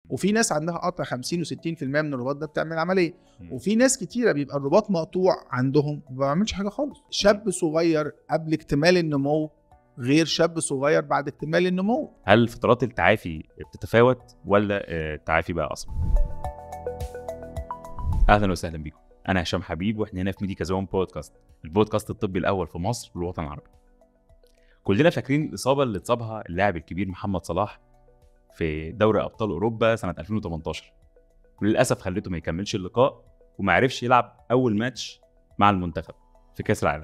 وفي ناس عندها قطع 50 و60% من الرباط ده بتعمل عمليه مم. وفي ناس كتيره بيبقى الرباط مقطوع عندهم ما بيعملش حاجه خالص شاب صغير قبل اكتمال النمو غير شاب صغير بعد اكتمال النمو هل فترات التعافي بتتفاوت ولا آه، التعافي بقى اصعب؟ اهلا وسهلا بيكم انا هشام حبيب واحنا هنا في ميديكا زون بودكاست البودكاست الطبي الاول في مصر والوطن العربي كلنا فاكرين الاصابه اللي اتصابها اللاعب الكبير محمد صلاح في دوري ابطال اوروبا سنه 2018 وللاسف خلته ما يكملش اللقاء وما عرفش يلعب اول ماتش مع المنتخب في كاس العالم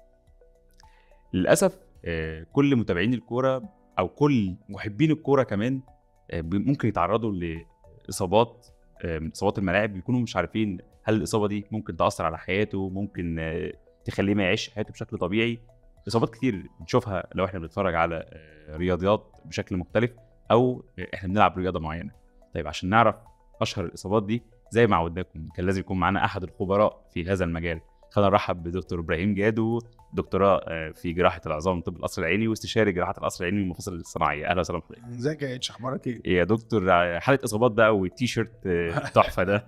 للاسف آه، كل متابعين الكوره او كل محبين الكوره كمان آه، بي- ممكن يتعرضوا لاصابات آه، من اصابات الملاعب بيكونوا مش عارفين هل الاصابه دي ممكن تاثر على حياته ممكن آه، تخليه ما يعيش حياته بشكل طبيعي اصابات كتير بنشوفها لو احنا بنتفرج على آه، رياضيات بشكل مختلف او آه، احنا بنلعب رياضه معينه طيب عشان نعرف اشهر الاصابات دي زي ما عودناكم كان لازم يكون معانا احد الخبراء في هذا المجال خلينا نرحب بدكتور ابراهيم جادو دكتوراه آه، في جراحه العظام طب القصر العيني واستشاري جراحه القصر العيني والمفاصل الصناعيه اهلا وسهلا بحضرتك ازيك يا اتش اخبارك ايه؟ يا دكتور آه، حاله اصابات ده والتي شيرت آه، تحفه ده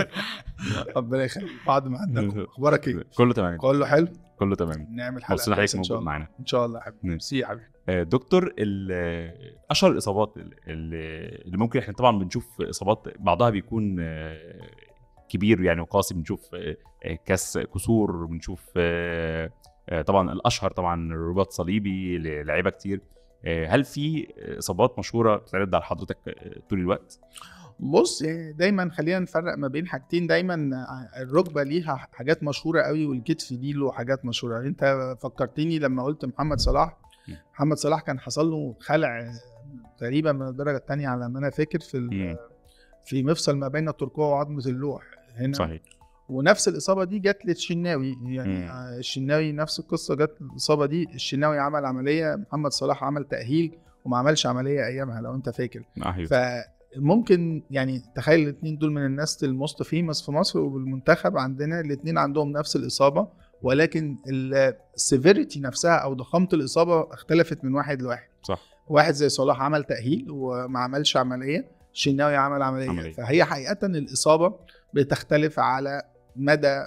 ربنا يخليك بعد ما عندك اخبارك ايه؟ كله تمام كله حلو كله تمام نعمل حلقه مبسوط كويسة حضرتك ان شاء موجود الله معانا ان شاء الله يا حبيبي نعم. ميرسي يا حبيبي آه، دكتور ال- اشهر الاصابات ال- ال- اللي ممكن احنا طبعا بنشوف اصابات بعضها بيكون آه، كبير يعني وقاسي بنشوف آه، آه، كاس كسور بنشوف آه، آه، طبعا الاشهر طبعا رباط صليبي للاعيبه كتير آه، هل في اصابات مشهوره بتعرض على حضرتك آه، طول الوقت؟ بص يعني دايما خلينا نفرق ما بين حاجتين دايما الركبه ليها حاجات مشهوره قوي والكتف دي له حاجات مشهوره انت فكرتني لما قلت محمد صلاح م. محمد صلاح كان حصل له خلع تقريبا من الدرجه الثانيه على ما انا فاكر في ال- مم. في مفصل ما بين الترقوه وعظمه اللوح هنا صحيح ونفس الاصابه دي جت للشناوي يعني مم. آه، الشناوي نفس القصه جت الاصابه دي الشناوي عمل عمليه محمد صلاح عمل تاهيل وما عملش عمليه ايامها لو انت فاكر ايوه فممكن يعني تخيل الاثنين دول من الناس الموست فيمس في مصر وبالمنتخب عندنا الاثنين عندهم نفس الاصابه ولكن السيفيريتي نفسها او ضخامه الاصابه اختلفت من واحد لواحد صح واحد زي صلاح عمل تاهيل وما عملش عمليه الشناوي عمل عمليه, عملية. عملية. فهي حقيقه الاصابه بتختلف على مدى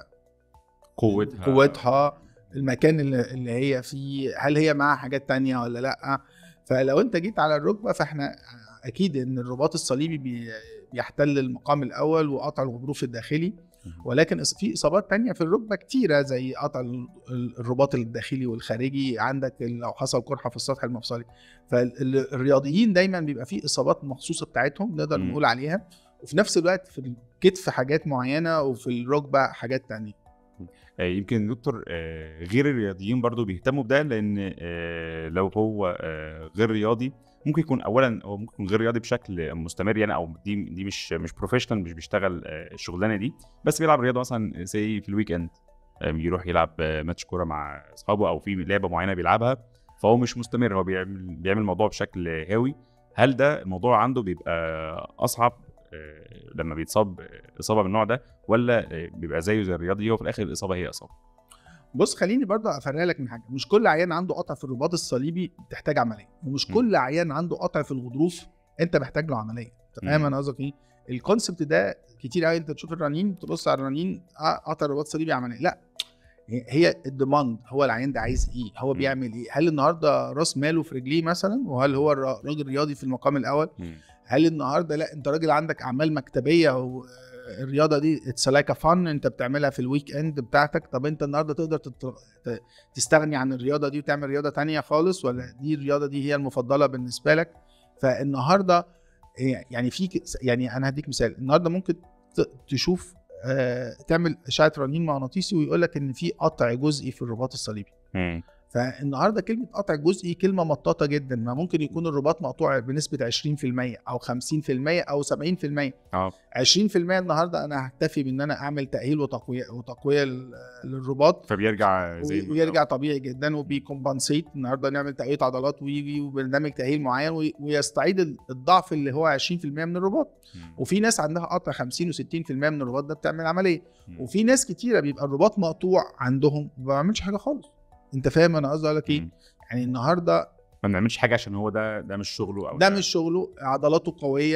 قوتها قوتها المكان اللي, اللي هي فيه هل هي معاها حاجات تانية ولا لا فلو انت جيت على الركبه فاحنا اكيد ان الرباط الصليبي بي- بيحتل المقام الاول وقطع الغضروف الداخلي ولكن إص- في اصابات تانية في الركبه كتيره زي قطع ال- ال- الرباط الداخلي والخارجي عندك لو حصل قرحه في السطح المفصلي فالرياضيين دايما بيبقى في اصابات مخصوصه بتاعتهم نقدر مم. نقول عليها وفي نفس الوقت في الكتف حاجات معينه وفي الركبه حاجات تانية آه، يمكن دكتور آه، غير الرياضيين برضو بيهتموا بده لان آه، لو هو آه، غير رياضي ممكن يكون اولا هو ممكن يكون غير رياضي بشكل مستمر يعني او دي دي مش مش بروفيشنال مش بيشتغل آه، الشغلانه دي بس بيلعب رياضه مثلا زي في الويك اند آه، يروح يلعب آه، ماتش كوره مع اصحابه او في لعبه معينه بيلعبها فهو مش مستمر هو بيعمل بيعمل الموضوع بشكل هاوي هل ده الموضوع عنده بيبقى اصعب آه، لما بيتصاب آه، اصابه من النوع ده ولا آه، بيبقى زيه زي الرياضي هو في الاخر الاصابه هي اصابه بص خليني برضه افرق لك من حاجه مش كل عيان عنده قطع في الرباط الصليبي بتحتاج عمليه ومش م. كل عيان عنده قطع في الغضروف انت محتاج له عمليه انت فاهم م. انا قصدك ايه الكونسبت ده كتير قوي انت تشوف الرنين تبص على الرنين آه، قطع الرباط الصليبي عمليه لا هي- هي الديماند هو العيان ده عايز ايه هو م. بيعمل ايه هل النهارده راس ماله في رجليه مثلا وهل هو الر- راجل رياضي في المقام الاول هل النهارده لا انت راجل عندك اعمال مكتبيه والرياضه دي اتس لايك فن انت بتعملها في الويك اند بتاعتك طب انت النهارده تقدر تت- ت- تستغني عن الرياضه دي وتعمل رياضه تانية خالص ولا دي الرياضه دي هي المفضله بالنسبه لك فالنهارده هي- يعني في ك- يعني انا هديك مثال النهارده ممكن ت- تشوف آه، تعمل اشعه رنين مغناطيسي ويقول لك ان في قطع جزئي في الرباط الصليبي مم. فالنهارده كلمه قطع جزئي كلمه مطاطه جدا ما ممكن يكون الرباط مقطوع بنسبه 20% او 50% او 70% اه 20% النهارده انا هكتفي بان انا اعمل تاهيل وتقويه وتقويه لل- للرباط فبيرجع زي ما- ويرجع طبيعي جدا وبيكمبنسيت النهارده نعمل تقويه عضلات ويجي وبرنامج تاهيل معين وي- ويستعيد ال- الضعف اللي هو 20% من الرباط مم. وفي ناس عندها قطع 50 و60% من الرباط ده بتعمل عمليه مم. وفي ناس كتيره بيبقى الرباط مقطوع عندهم وما بيعملش حاجه خالص انت فاهم انا قصدي اقول لك ايه مم. يعني النهارده ما بنعملش حاجه عشان هو ده ده مش شغله او ده مش شغله عضلاته قويه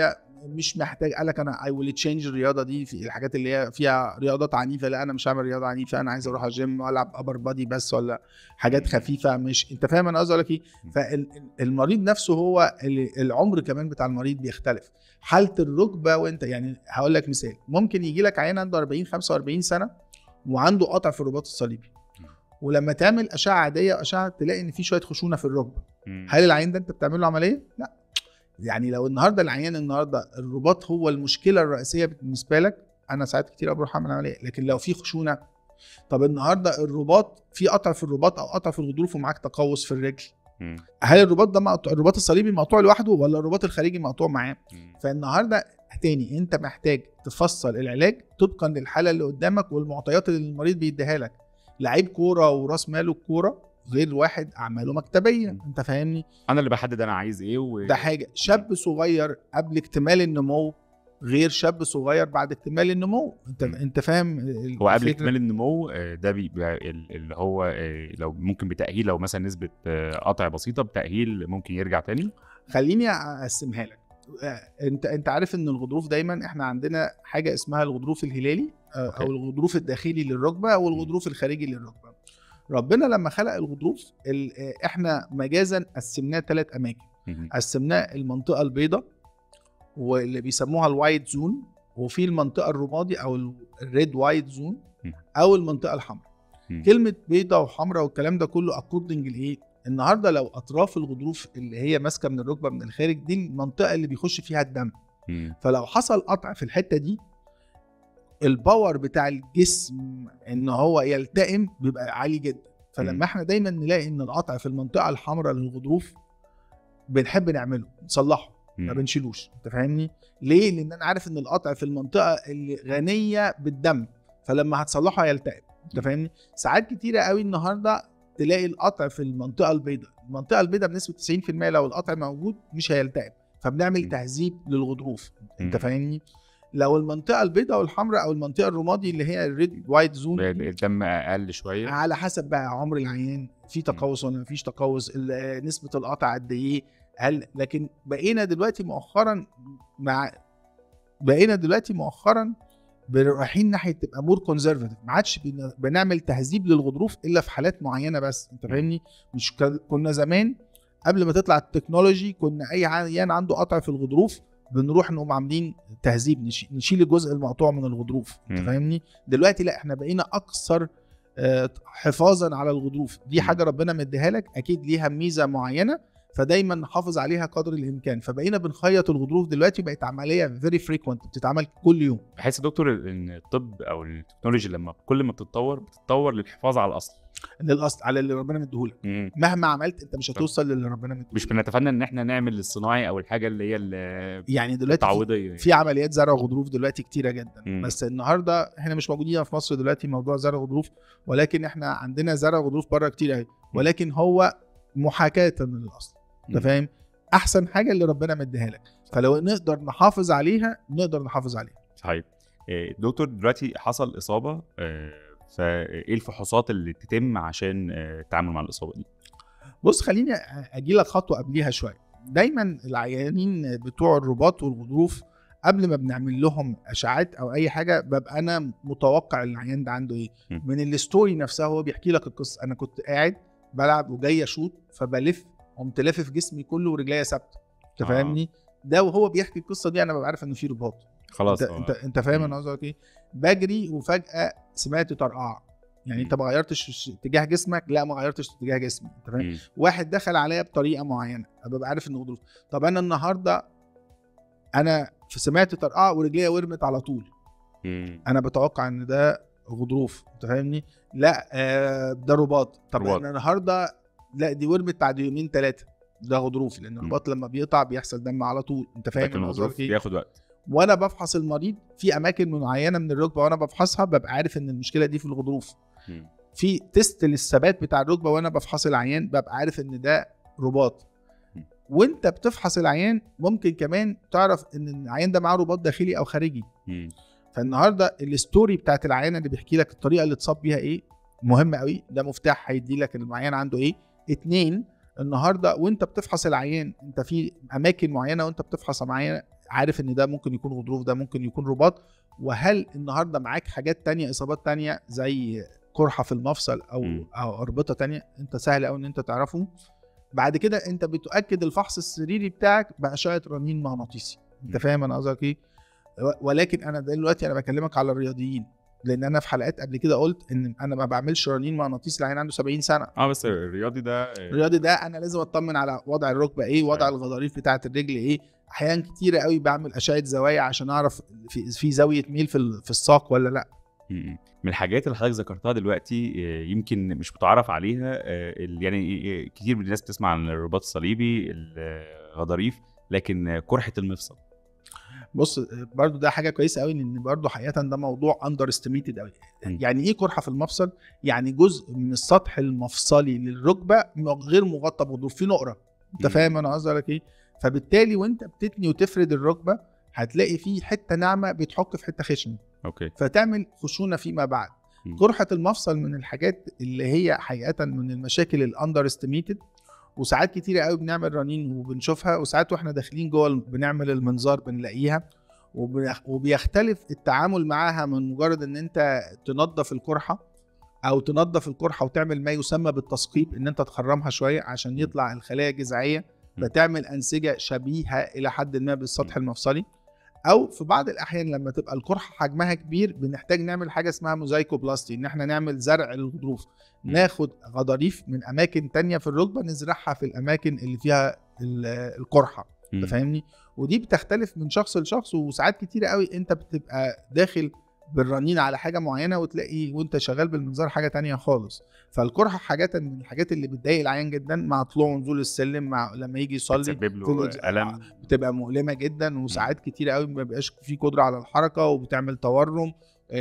مش محتاج قال لك انا اي ويل تشينج الرياضه دي في الحاجات اللي هي فيها رياضات عنيفه لا انا مش هعمل رياضه عنيفه انا عايز اروح الجيم والعب ابر بادي بس ولا حاجات خفيفه مش انت فاهم انا قصدي اقول لك ايه فالمريض نفسه هو اللي العمر كمان بتاع المريض بيختلف حاله الركبه وانت يعني هقول لك مثال ممكن يجي لك عيان عنده 40 45 سنه وعنده قطع في الرباط الصليبي ولما تعمل اشعه عاديه اشعه تلاقي ان في شويه خشونه في الركبه مم. هل العيان ده انت بتعمل له عمليه لا يعني لو النهارده العيان النهارده الرباط هو المشكله الرئيسيه بالنسبه لك انا ساعات كتير بروح اعمل عمليه لكن لو في خشونه طب النهارده الرباط في قطع في الرباط او قطع في الغضروف ومعاك تقوس في الرجل مم. هل الرباط ده مقطوع الرباط الصليبي مقطوع لوحده ولا الرباط الخارجي مقطوع معاه مم. فالنهارده تاني انت محتاج تفصل العلاج طبقا للحاله اللي قدامك والمعطيات اللي المريض بيديها لك لعيب كوره وراس ماله الكوره غير واحد اعماله مكتبيه مم. انت فاهمني انا اللي بحدد انا عايز ايه و... ده حاجه شاب صغير قبل اكتمال النمو غير شاب صغير بعد اكتمال النمو انت مم. انت فاهم ال- هو قبل الفكرة؟ اكتمال النمو آه، ده بيبقى ال- اللي هو آه، لو ممكن بتاهيل لو مثلا نسبه آه، قطع بسيطه بتاهيل ممكن يرجع تاني خليني اقسمها لك آه، انت انت عارف ان الغضروف دايما احنا عندنا حاجه اسمها الغضروف الهلالي آه، أوكي. او الغضروف الداخلي للركبه والغضروف الخارجي للركبه ربنا لما خلق الغضروف ال- آه، احنا مجازا قسمناه ثلاث اماكن مم. قسمناه المنطقه البيضاء واللي بيسموها الوايت زون وفي المنطقه الرمادي او ال- الريد وايت زون مم. او المنطقه الحمراء مم. كلمه بيضاء وحمراء والكلام ده كله اكوردنج لايه النهارده لو اطراف الغضروف اللي هي ماسكه من الركبه من الخارج دي المنطقه اللي بيخش فيها الدم مم. فلو حصل قطع في الحته دي الباور بتاع الجسم ان هو يلتئم بيبقى عالي جدا مم. فلما احنا دايما نلاقي ان القطع في المنطقه الحمراء للغضروف بنحب نعمله نصلحه ما مم. بنشيلوش انت فاهمني ليه لان انا عارف ان القطع في المنطقه اللي غنيه بالدم فلما هتصلحه هيلتئم انت مم. فاهمني ساعات كتيره قوي النهارده تلاقي القطع في المنطقه البيضاء المنطقه البيضاء بنسبه 90% لو القطع موجود مش هيلتئم فبنعمل مم. تهذيب للغضروف انت مم. فاهمني لو المنطقه البيضاء والحمراء او المنطقه الرمادي اللي هي الريد وايت زون دي، الدم اقل شويه على حسب بقى عمر العيان في تقوس ولا مفيش تقوس ال- نسبه القطع قد ايه هل لكن بقينا دلوقتي مؤخرا مع بقينا دلوقتي مؤخرا رايحين ناحيه تبقى مور كونزرفاتيف ما عادش بن- بنعمل تهذيب للغضروف الا في حالات معينه بس انت فاهمني مش ك- كنا زمان قبل ما تطلع التكنولوجي كنا اي عيان عنده قطع في الغضروف بنروح نقوم عاملين تهذيب نشي- نشيل الجزء المقطوع من الغضروف انت مم. فاهمني دلوقتي لا احنا بقينا اكثر آه، حفاظا على الغضروف دي مم. حاجه ربنا مديها لك اكيد ليها ميزه معينه فدايما نحافظ عليها قدر الامكان فبقينا بنخيط الغضروف دلوقتي بقت عمليه فيري فريكوينت بتتعمل كل يوم بحس يا دكتور ان الطب او التكنولوجي لما كل ما بتتطور بتتطور للحفاظ على الاصل للاصل على اللي ربنا مديهولك مم. مهما عملت انت مش هتوصل للي ربنا مديهولك مش بنتفنن ان احنا نعمل الصناعي او الحاجه اللي هي ال- يعني دلوقتي في- التعويضيه يعني. في عمليات زرع غضروف دلوقتي كتيره جدا مم. بس النهارده احنا مش موجودين في مصر دلوقتي موضوع زرع غضروف ولكن احنا عندنا زرع غضروف بره كتير قوي ولكن هو محاكاه للاصل انت مم. فاهم احسن حاجه اللي ربنا مديها لك فلو نقدر نحافظ عليها نقدر نحافظ عليها صحيح إيه، دكتور دلوقتي حصل اصابه آه، فايه الفحوصات اللي تتم عشان آه، التعامل مع الاصابه دي بص خليني اجي لك خطوه قبليها شويه دايما العيانين بتوع الرباط والغضروف قبل ما بنعمل لهم اشعات او اي حاجه ببقى انا متوقع العيان ده عنده ايه م. من الستوري نفسها هو بيحكي لك القصه انا كنت قاعد بلعب وجاي اشوط فبلف قمت لافف جسمي كله ورجليا ثابته انت آه. فاهمني ده وهو بيحكي القصه دي انا ببقى عارف انه في رباط خلاص انت آه. انت, انت فاهم م. انا قصدي أقولك ايه بجري وفجاه سمعت طرقعه يعني م. انت ما غيرتش اتجاه جسمك لا ما غيرتش اتجاه جسمي انت فاهم مم. واحد دخل عليا بطريقه معينه ببقى عارف انه غضروف طب انا النهارده انا في سمعت طرقعه ورجليا ورمت على طول مم. انا بتوقع ان ده غضروف انت فاهمني لا آه ده رباط طب رباط. انا النهارده لا دي ورمت بعد يومين ثلاثه ده غضروف لان الرباط لما بيقطع بيحصل دم على طول انت فاهم لكن أنا الغضروف قصدي إيه؟ بياخد وقت وانا بفحص المريض في اماكن معينه من الركبه وانا بفحصها ببقى عارف ان المشكله دي في الغضروف مم. في تيست للثبات بتاع الركبه وانا بفحص العيان ببقى عارف ان ده رباط م. وانت بتفحص العيان ممكن كمان تعرف ان العيان ده معاه رباط داخلي او خارجي مم. فالنهارده الستوري بتاعت العيان اللي بيحكي لك الطريقه اللي اتصاب بيها ايه مهم قوي ده مفتاح هيدي لك العيان عنده ايه اتنين النهارده وانت بتفحص العيان انت في اماكن معينه وانت بتفحص معينه عارف ان ده ممكن يكون غضروف ده ممكن يكون رباط وهل النهارده معاك حاجات تانية اصابات تانية زي قرحه في المفصل او مم. او اربطه تانية انت سهل قوي ان انت تعرفهم بعد كده انت بتؤكد الفحص السريري بتاعك باشعه رنين مغناطيسي انت مم. فاهم انا قصدك ايه و- ولكن انا دلوقتي انا بكلمك على الرياضيين لان انا في حلقات قبل كده قلت ان انا ما بعملش رنين مغناطيسي لعين عنده 70 سنه اه بس الرياضي ده آه، الرياضي ده انا لازم اطمن على وضع الركبه ايه وضع أيوة. الغضاريف بتاعه الرجل ايه احيان كتيره قوي بعمل اشعه زوايا عشان اعرف في, في زاويه ميل في, ال- في الساق ولا لا م- من الحاجات اللي حضرتك ذكرتها دلوقتي آه، يمكن مش متعارف عليها آه، ال- يعني آه، كتير من الناس بتسمع عن الرباط الصليبي الغضاريف لكن آه، قرحه المفصل بص برضو ده حاجه كويسه قوي لان برضو حقيقه ده موضوع اندر استيميتد قوي مم. يعني ايه قرحه في المفصل يعني جزء من السطح المفصلي للركبه م- غير مغطى بغضروف في نقره انت مم. فاهم انا قصدي عليك ايه فبالتالي وانت بتتني وتفرد الركبه هتلاقي في حته ناعمه بتحك في حته خشنه اوكي فتعمل خشونه فيما بعد مم. قرحه المفصل من الحاجات اللي هي حقيقه من المشاكل الاندر استيميتد وساعات كتيرة قوي بنعمل رنين وبنشوفها وساعات واحنا داخلين جوه ال- بنعمل المنظار بنلاقيها وبيخ- وبيختلف التعامل معاها من مجرد ان انت تنظف القرحه او تنظف القرحه وتعمل ما يسمى بالتثقيب ان انت تخرمها شويه عشان يطلع الخلايا الجذعيه م. فتعمل انسجه شبيهه الى حد ما بالسطح المفصلي او في بعض الاحيان لما تبقى القرحه حجمها كبير بنحتاج نعمل حاجه اسمها موزايكوبلاستي ان احنا نعمل زرع للغضروف م. ناخد غضاريف من اماكن تانية في الركبه نزرعها في الاماكن اللي فيها ال- القرحه انت م. فاهمني ودي بتختلف من شخص لشخص وساعات كتيره قوي انت بتبقى داخل بالرنين على حاجه معينه وتلاقي وانت شغال بالمنظار حاجه تانية خالص فالقرحه حاجات من الحاجات اللي بتضايق العيان جدا مع طلوع ونزول السلم مع لما يجي يصلي بتسبب في له الإج- الم بتبقى مؤلمه جدا وساعات كتير قوي ما بيبقاش في قدره على الحركه وبتعمل تورم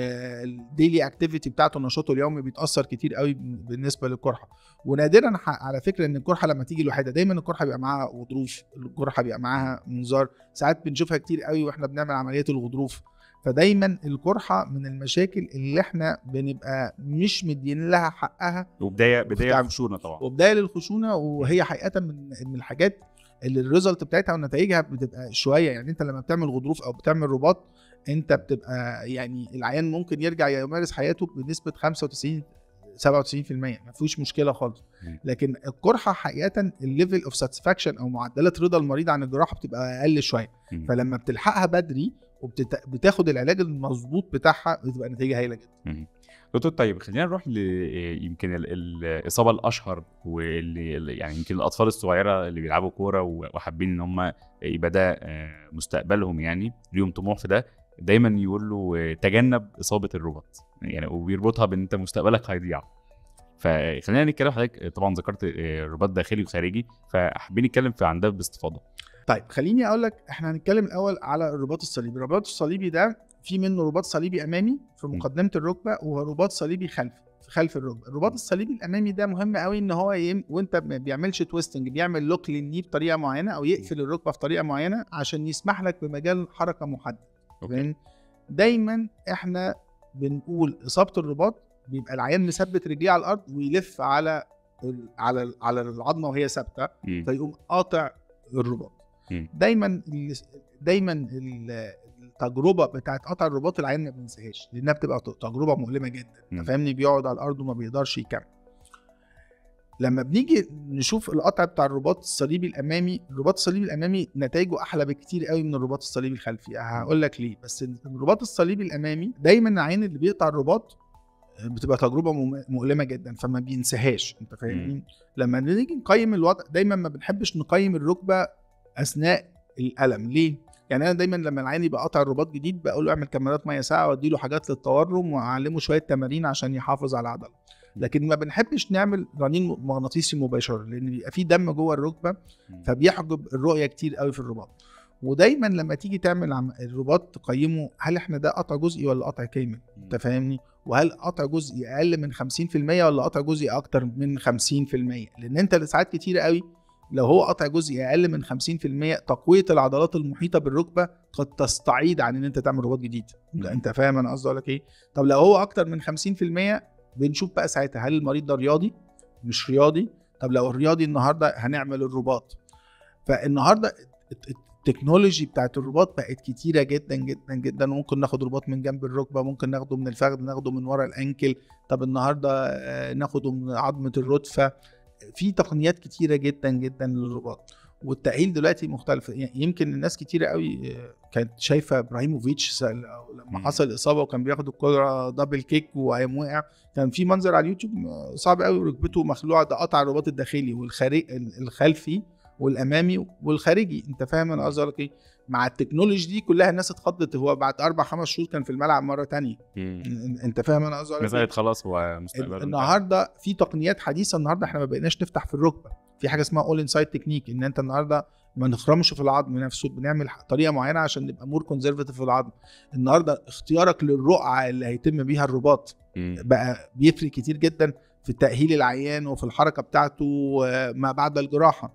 الديلي اكتيفيتي بتاعته نشاطه اليومي بيتاثر كتير قوي بالنسبه للقرحه ونادرا ح- على فكره ان القرحه لما تيجي لوحدها دايما القرحه بيبقى معاها غضروف القرحه بيبقى معاها منظار ساعات بنشوفها كتير قوي واحنا بنعمل عمليه الغضروف فدايما القرحه من المشاكل اللي احنا بنبقى مش مدين لها حقها وبدايه بدايه وبتعمل- خشونه طبعا وبدايه للخشونه وهي حقيقه من من الحاجات اللي الريزلت بتاعتها ونتائجها بتبقى شويه يعني انت لما بتعمل غضروف او بتعمل رباط انت بتبقى يعني العيان ممكن يرجع يمارس حياته بنسبه 95 97% ما فيهوش مشكله خالص مم. لكن القرحه حقيقه الليفل اوف ساتسفاكشن او معدلات رضا المريض عن الجراحه بتبقى اقل شويه م. فلما بتلحقها بدري وبتاخد العلاج المظبوط بتاعها بتبقى نتيجه هايله جدا مم. دكتور طيب خلينا نروح ل يمكن ال- الاصابه الاشهر واللي اللي- يعني يمكن الاطفال الصغيره اللي بيلعبوا كوره و- وحابين ان هم يبقى ده آه، مستقبلهم يعني ليهم طموح في ده دايما يقول له آه، تجنب اصابه الرباط يعني وبيربطها بان انت مستقبلك هيضيع فخلينا نتكلم حضرتك آه، طبعا ذكرت آه، رباط داخلي وخارجي فحابين نتكلم في عن ده باستفاضه طيب خليني اقول لك احنا هنتكلم الاول على الرباط الصليبي الرباط الصليبي ده في منه رباط صليبي امامي في م. مقدمه الركبه ورباط صليبي خلفي في خلف الركبه الرباط الصليبي الامامي ده مهم قوي ان هو يم... وانت ما بيعملش تويستنج بيعمل لوك للني بطريقه معينه او يقفل الركبه في طريقه معينه عشان يسمح لك بمجال حركه محدد اوكي فاهم؟ دايما احنا بنقول اصابه الرباط بيبقى العيان مثبت رجليه على الارض ويلف على ال... على ال... على العظمه وهي ثابته مم. فيقوم قاطع الرباط مم. دايما ال- دايما ال- التجربه بتاعت قطع الرباط العيان ما بينساهاش لانها بتبقى ت- تجربه مؤلمه جدا مم. انت فاهمني بيقعد على الارض وما بيقدرش يكمل لما بنيجي نشوف القطع بتاع الرباط الصليبي الامامي الرباط الصليبي الامامي نتائجه احلى بكتير قوي من الرباط الصليبي الخلفي هقول لك ليه بس الرباط الصليبي الامامي دايما العين اللي بيقطع الرباط بتبقى تجربه مم- مؤلمه جدا فما بينساهاش انت فاهمني لما نيجي نقيم الوضع دايما ما بنحبش نقيم الركبه اثناء الالم ليه يعني انا دايما لما العيان يبقى قاطع الرباط جديد بقول له اعمل كمادات ميه ساقعه وادي له حاجات للتورم واعلمه شويه تمارين عشان يحافظ على العضله لكن ما بنحبش نعمل رنين مغناطيسي مباشر لان بيبقى في دم جوه الركبه مم. فبيحجب الرؤيه كتير قوي في الرباط ودايما لما تيجي تعمل عم- الرباط تقيمه هل احنا ده قطع جزئي ولا قطع كامل انت فاهمني وهل قطع جزئي اقل من 50% ولا قطع جزئي اكتر من 50% لان انت ساعات كتير قوي لو هو قطع جزئي اقل من 50% تقويه العضلات المحيطه بالركبه قد تستعيد عن ان انت تعمل رباط جديد مم. انت فاهم انا قصدي اقول لك ايه طب لو هو اكتر من 50% بنشوف بقى ساعتها هل المريض ده رياضي مش رياضي طب لو الرياضي النهارده هنعمل الرباط فالنهارده الت- التكنولوجي بتاعت الرباط بقت كتيره جدا جدا جدا ممكن ناخد رباط من جنب الركبه ممكن ناخده من الفخذ ناخده من ورا الانكل طب النهارده آه، ناخده من عظمه الرتفه في تقنيات كتيره جدا جدا للرباط والتأهيل دلوقتي مختلف يعني يمكن الناس كتيره قوي آه، كانت شايفه ابراهيموفيتش س- لما مم. حصل اصابه وكان بياخد الكره دبل كيك وقام وقع كان في منظر على اليوتيوب آه، صعب قوي ركبته مخلوعه ده قطع الرباط الداخلي والخارج الخلفي والامامي والخارجي انت فاهم انا قصدي أقولك ايه مع التكنولوجي دي كلها الناس اتخضت هو بعد اربع خمس شهور كان في الملعب مره تانية مم. انت فاهم انا قصدي أقولك مسألة إيه؟ خلاص هو مستقبل النهارده في تقنيات حديثه النهارده احنا ما بقيناش نفتح في الركبه في حاجه اسمها اول انسايد تكنيك ان انت النهارده ما نخرمش في العظم نفسه بنعمل طريقه معينه عشان نبقى مور كونزرفاتيف في العظم النهارده اختيارك للرقعه اللي هيتم بيها الرباط مم. بقى بيفرق كتير جدا في تاهيل العيان وفي الحركه بتاعته آه، ما بعد الجراحه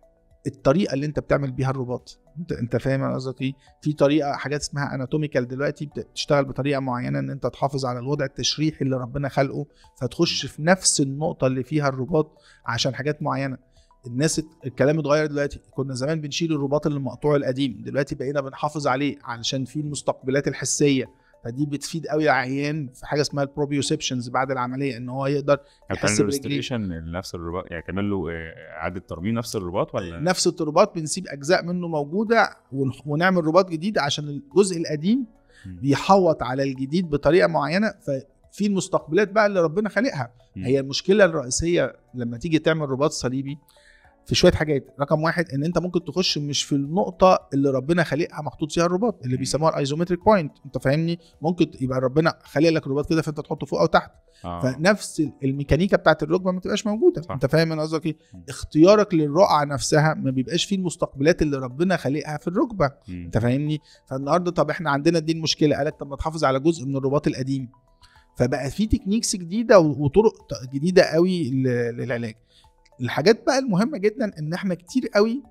الطريقه اللي انت بتعمل بيها الرباط انت انت فاهم انا قصدك ايه في طريقه حاجات اسمها اناتوميكال دلوقتي بتشتغل بطريقه معينه ان انت تحافظ على الوضع التشريحي اللي ربنا خلقه فتخش في نفس النقطه اللي فيها الرباط عشان حاجات معينه الناس الكلام اتغير دلوقتي كنا زمان بنشيل الرباط اللي مقطوع القديم دلوقتي بقينا بنحافظ عليه علشان في المستقبلات الحسيه فدي بتفيد قوي العيان في حاجه اسمها البروبيوسبشنز بعد العمليه ان هو يقدر يعني يحس بتعمل برجليه. ريستوريشن لنفس الرباط يعني تعمل له آه، اعاده ترميم نفس الرباط ولا نفس الرباط بنسيب اجزاء منه موجوده ون- ونعمل رباط جديد عشان الجزء القديم مم. بيحوط على الجديد بطريقه معينه ففي المستقبلات بقى اللي ربنا خالقها مم. هي المشكله الرئيسيه لما تيجي تعمل رباط صليبي في شويه حاجات رقم واحد ان انت ممكن تخش مش في النقطه اللي ربنا خالقها محطوط فيها الرباط اللي مم. بيسموها الايزومتريك بوينت انت فاهمني ممكن يبقى ربنا خالق لك الرباط كده فانت تحطه فوق او تحت آه. فنفس الميكانيكا بتاعت الركبه ما تبقاش موجوده صح. انت فاهم انا قصدك ايه مم. اختيارك للرقعه نفسها ما بيبقاش فيه المستقبلات اللي ربنا خالقها في الركبه مم. انت فاهمني فالنهارده طب احنا عندنا دي المشكله قالك طب ما تحافظ على جزء من الرباط القديم فبقى في تكنيكس جديده وطرق ت- جديده قوي ل- للعلاج الحاجات بقى المهمه جدا ان احنا كتير قوي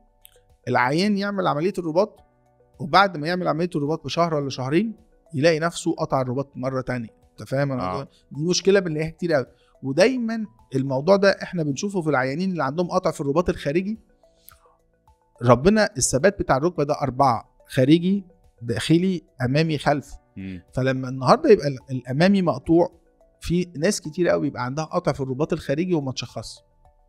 العيان يعمل عمليه الرباط وبعد ما يعمل عمليه الرباط بشهر ولا شهرين يلاقي نفسه قطع الرباط مره تانية انت فاهم انا آه. قصدي؟ دي مشكله بنلاقيها كتير قوي ودايما الموضوع ده احنا بنشوفه في العيانين اللي عندهم قطع في الرباط الخارجي ربنا الثبات بتاع الركبه ده اربعه خارجي داخلي امامي خلفي مم. فلما النهارده يبقى ال- الامامي مقطوع في ناس كتير قوي بيبقى عندها قطع في الرباط الخارجي وما تشخصش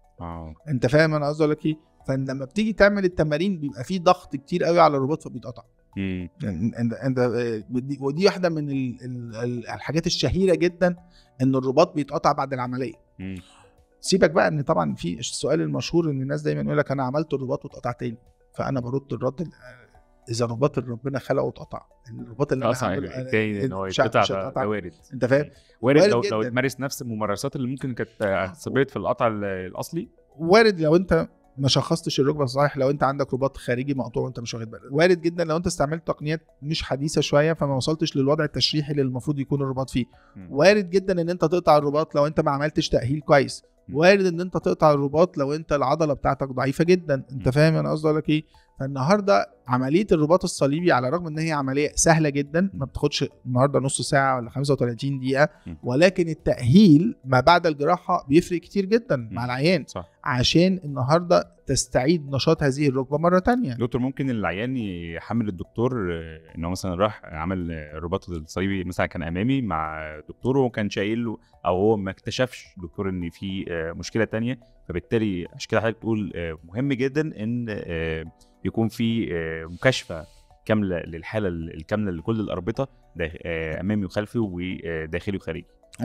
اه انت فاهم انا قصدي اقول لك ايه فلما بتيجي تعمل التمارين بيبقى في ضغط كتير قوي على الرباط فبيتقطع مم. يعني انت انت آه، ودي- ودي واحده من ال- ال- ال- الحاجات الشهيره جدا ان الرباط بيتقطع بعد العمليه مم. سيبك بقى ان طبعا في السؤال المشهور ان الناس دايما يقول لك انا عملت الرباط واتقطع تاني فانا برد الرد ال- اذا الرباط اللي ربنا خلقه اتقطع الرباط اللي اه انا صح هعمله- التاني ان هو مش- يتقطع مش ده هيتقطع. ده وارد انت فاهم وارد وارد لو لو جداً. تمارس نفس الممارسات اللي ممكن كانت آه، سببت في القطع ال- الاصلي وارد لو انت ما شخصتش الركبه صحيح لو انت عندك رباط خارجي مقطوع وانت مش واخد بالك وارد جدا لو انت استعملت تقنيات مش حديثه شويه فما وصلتش للوضع التشريحي اللي المفروض يكون الرباط فيه مم. وارد جدا ان انت تقطع الرباط لو انت ما عملتش تاهيل كويس م. وارد ان انت تقطع الرباط لو انت العضله بتاعتك ضعيفه جدا انت م. فاهم انا قصدي اقول لك ايه فالنهارده عمليه الرباط الصليبي على الرغم ان هي عمليه سهله جدا ما بتاخدش النهارده نص ساعه ولا 35 دقيقه م. ولكن التاهيل ما بعد الجراحه بيفرق كتير جدا مع العيان صح عشان النهارده تستعيد نشاط هذه الركبه مره تانية دكتور ممكن العيان يحمل الدكتور آه، ان هو مثلا راح عمل آه، الرباط الصليبي مثلا كان امامي مع دكتور وهو كان شايل له او هو ما اكتشفش دكتور ان في آه، مشكله تانية فبالتالي عشان كده حضرتك بتقول آه، مهم جدا ان آه، يكون في آه، مكاشفه كامله للحاله الكامله لكل الاربطه ده آه، امامي وخلفي وداخلي وخارجي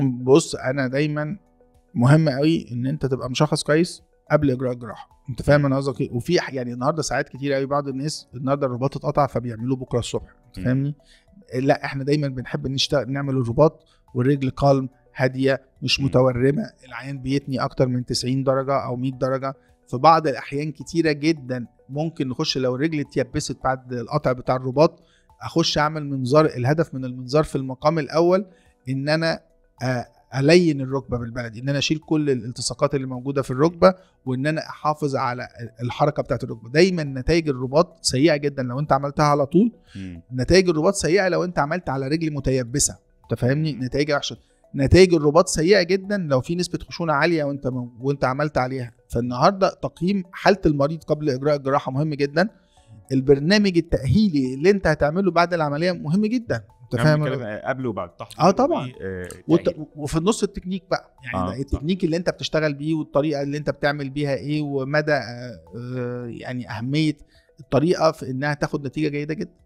بص انا دايما مهم قوي ان انت تبقى مشخص كويس قبل اجراء الجراحه انت فاهم انا قصدك ايه وفي ح- يعني النهارده ساعات كتير قوي بعض الناس النهارده الرباط اتقطع فبيعملوه بكره الصبح انت م. فاهمني لا احنا دايما بنحب نشتغل نعمل الرباط والرجل كالم هاديه مش م. متورمه العيان بيتني اكتر من 90 درجه او 100 درجه في بعض الاحيان كتيره جدا ممكن نخش لو الرجل اتيبست بعد القطع بتاع الرباط اخش اعمل منظار الهدف من المنظار في المقام الاول ان انا آه، الين الركبه بالبلدي ان انا اشيل كل الالتصاقات اللي موجوده في الركبه وان انا احافظ على الحركه بتاعت الركبه دايما نتائج الرباط سيئه جدا لو انت عملتها على طول مم. نتائج الرباط سيئه لو انت عملت على رجل متيبسه انت فاهمني نتائج وحشه نتائج الرباط سيئه جدا لو في نسبه خشونه عاليه وانت وانت عملت عليها فالنهارده تقييم حاله المريض قبل اجراء الجراحه مهم جدا البرنامج التاهيلي اللي انت هتعمله بعد العمليه مهم جدا انت يعني فاهم بنتكلم قبل وبعد تحت آه طبعاً. وت... وت... وفي النص التكنيك بقى يعني آه، آه صح. التكنيك اللي انت بتشتغل بيه والطريقه اللي انت بتعمل بيها ايه ومدى آه، آه، يعني اهميه الطريقه في انها تاخد نتيجه جيده جدا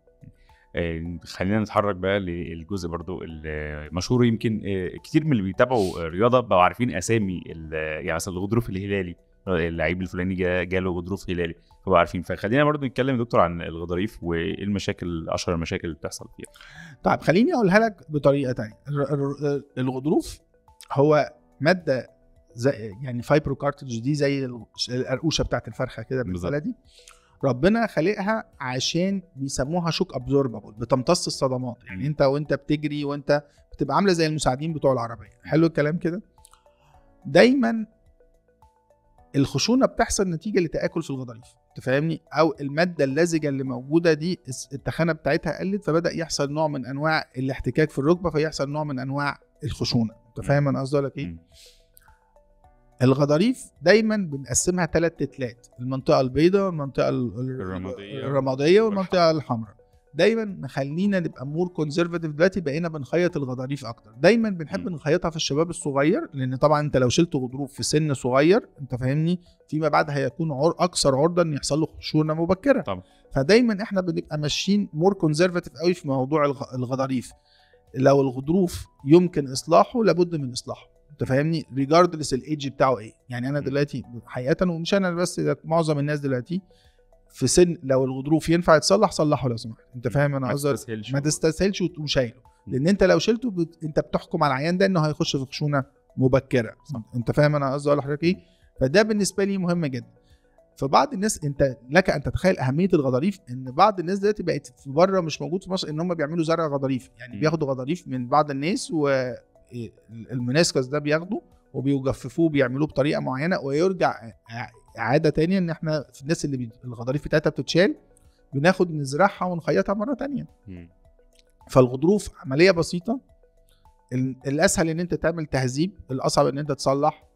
خلينا نتحرك بقى للجزء برضو المشهور يمكن آه، كتير من اللي بيتابعوا الرياضه بقوا عارفين اسامي ال- يعني مثلا الغضروف الهلالي اللعيب الفلاني جا- جاله غضروف هلالي فبقوا عارفين فخلينا برضو نتكلم يا دكتور عن الغضاريف وايه المشاكل اشهر المشاكل اللي بتحصل فيها طيب خليني اقولها لك بطريقه تانية الر- الر- الغضروف هو ماده زي يعني فايبرو كارتج دي زي ال- القرقوشه بتاعت الفرخه كده بالظبط. بالبلدي ربنا خالقها عشان بيسموها شوك ابزوربابل بتمتص الصدمات يعني انت وانت بتجري وانت بتبقى عامله زي المساعدين بتوع العربيه حلو الكلام كده دايما الخشونه بتحصل نتيجه لتاكل في الغضاريف انت فاهمني او الماده اللزجه اللي موجوده دي الس- التخانه بتاعتها قلت فبدا يحصل نوع من انواع الاحتكاك في الركبه فيحصل نوع من انواع الخشونه انت فاهم انا قصدي أقول لك ايه مم. الغضاريف دايما بنقسمها ثلاث تتلات المنطقه البيضاء والمنطقه ال- ال- الرمادية الرماديه والمنطقه الحمراء دايما نخلينا نبقى مور كونزرفاتيف دلوقتي بقينا بنخيط الغضاريف اكتر دايما بنحب مم. نخيطها في الشباب الصغير لان طبعا انت لو شلت غضروف في سن صغير انت فاهمني فيما بعد هيكون عر... اكثر عرضه ان يحصل له خشونه مبكره طبعا. فدايما احنا بنبقى ماشيين مور كونزرفاتيف قوي في موضوع الغ... الغضاريف لو الغضروف يمكن اصلاحه لابد من اصلاحه انت فاهمني ريجاردلس الايدج بتاعه ايه يعني انا م. دلوقتي حقيقه ومش انا بس ده معظم الناس دلوقتي في سن لو الغضروف ينفع يتصلح صلحه لو سمحت انت فاهم انا ما قصدي تستسهلش ما تستسهلش وتقوم شايله لان انت لو شلته بت... انت بتحكم على العيان ده انه هيخش في خشونه مبكره صح. انت فاهم انا قصدي اقول لحضرتك ايه فده بالنسبه لي مهم جدا فبعض الناس انت لك ان تتخيل اهميه الغضاريف ان بعض الناس دلوقتي بقت في بره مش موجود في مصر ان هم بيعملوا زرع غضاريف يعني مم. بياخدوا غضاريف من بعض الناس والمناسكس ده بياخده وبيجففوه بيعملوه بطريقه معينه ويرجع ع- اعاده تانية ان احنا في الناس اللي بي... الغضاريف بتاعتها بتتشال بناخد نزرعها ونخيطها مره تانية مم. فالغضروف عمليه بسيطه ال- الاسهل ان انت تعمل تهذيب الاصعب ان انت تصلح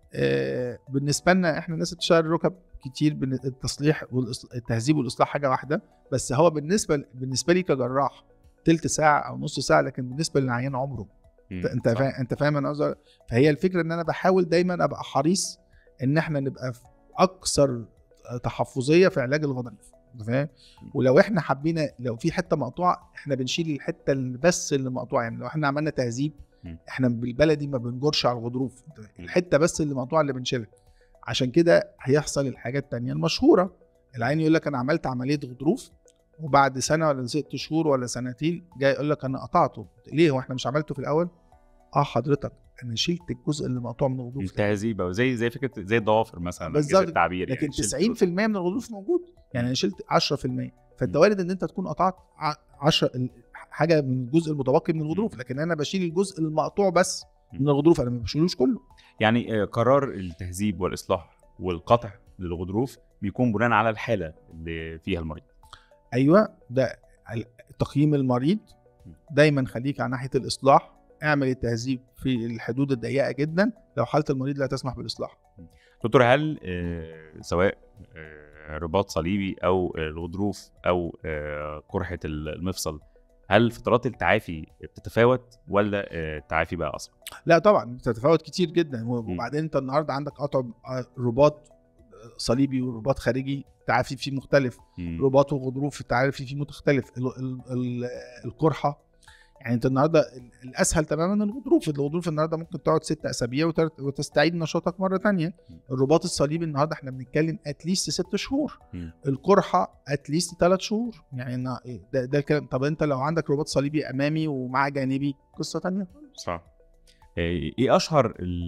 آه، بالنسبه لنا احنا الناس اللي بتشتغل ركب كتير بن- التصليح والتهذيب والاصلاح حاجه واحده بس هو بالنسبه بالنسبه لي كجراح تلت ساعه او نص ساعه لكن بالنسبه للعيان عمره مم. انت صح. فاهم انت فاهم انا قصدي فهي الفكره ان انا بحاول دايما ابقى حريص ان احنا نبقى في اكثر تحفظيه في علاج الغضاريف انت فاهم ولو احنا حبينا لو في حته مقطوعه احنا بنشيل الحته اللي بس اللي مقطوعه يعني لو احنا عملنا تهذيب مم. احنا بالبلدي ما بنجرش على الغضروف انت فاهم؟ الحته بس اللي مقطوعه اللي بنشيلها عشان كده هيحصل الحاجات التانية المشهوره العين يقول لك انا عملت عمليه غضروف وبعد سنه ولا ست شهور ولا سنتين جاي يقول لك انا قطعته ليه هو احنا مش عملته في الاول اه حضرتك انا شلت الجزء اللي مقطوع من الغضروف التهذيب أو زي زي فكره زي الضوافر مثلا أو بالظبط. كده التعبير لكن يعني شلت 90% من الغضروف موجود يعني انا شلت 10% فانت وارد ان انت تكون قطعت 10 حاجه من الجزء المتبقي من الغضروف مم. لكن انا بشيل الجزء المقطوع بس من مم. الغضروف انا ما بشيلوش كله يعني آه، قرار التهذيب والاصلاح والقطع للغضروف بيكون بناء على الحاله اللي فيها المريض ايوه ده ال- تقييم المريض دايما خليك على ناحيه الاصلاح اعمل التهذيب في الحدود الضيقه جدا لو حاله المريض لا تسمح بالاصلاح دكتور هل آه، سواء آه، رباط صليبي او آه، الغضروف او آه، قرحه المفصل هل فترات التعافي بتتفاوت ولا آه، التعافي بقى اسرع؟ لا طبعا بتتفاوت كتير جدا وبعدين انت النهارده عندك قطع رباط صليبي ورباط خارجي تعافي فيه مختلف مم. رباط وغضروف التعافي فيه مختلف ال ال ال القرحه يعني انت النهارده ال- الاسهل تماما الغضروف الغضروف النهارده ممكن تقعد ست اسابيع وتر- وتستعيد نشاطك مره تانية الرباط الصليبي النهارده احنا بنتكلم اتليست ست شهور مم. القرحه اتليست ثلاث شهور يعني إن- ده, ده الكلام طب انت لو عندك رباط صليبي امامي ومع جانبي قصه تانية صح آه، ايه اشهر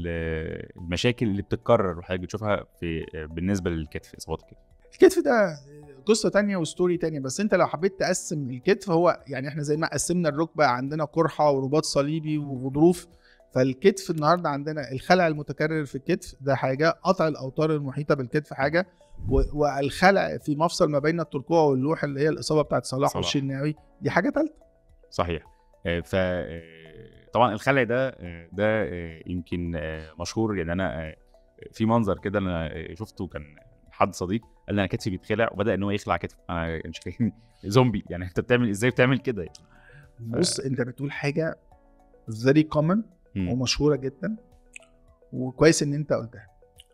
ال- المشاكل اللي بتتكرر وحضرتك بتشوفها في آه، بالنسبه للكتف اصابات الكتف؟ الكتف ده قصه تانية وستوري تانية بس انت لو حبيت تقسم الكتف هو يعني احنا زي ما قسمنا الركبه عندنا قرحه ورباط صليبي وغضروف فالكتف النهارده عندنا الخلع المتكرر في الكتف ده حاجه قطع الاوتار المحيطه بالكتف حاجه و- والخلع في مفصل ما بين الترقوه واللوح اللي هي الاصابه بتاعت صلاح صلاح. والشناوي دي حاجه ثالثه صحيح آه، ف آه، طبعا الخلع ده آه، ده آه، يمكن آه، مشهور يعني انا آه، في منظر كده انا آه، شفته كان حد صديق قال لي انا كتفي بيتخلع وبدا ان هو يخلع كتفه انا مش فاهم زومبي يعني انت بتعمل ازاي بتعمل كده يعني بص انت بتقول حاجه فيري كومن مم. ومشهوره جدا وكويس ان انت قلتها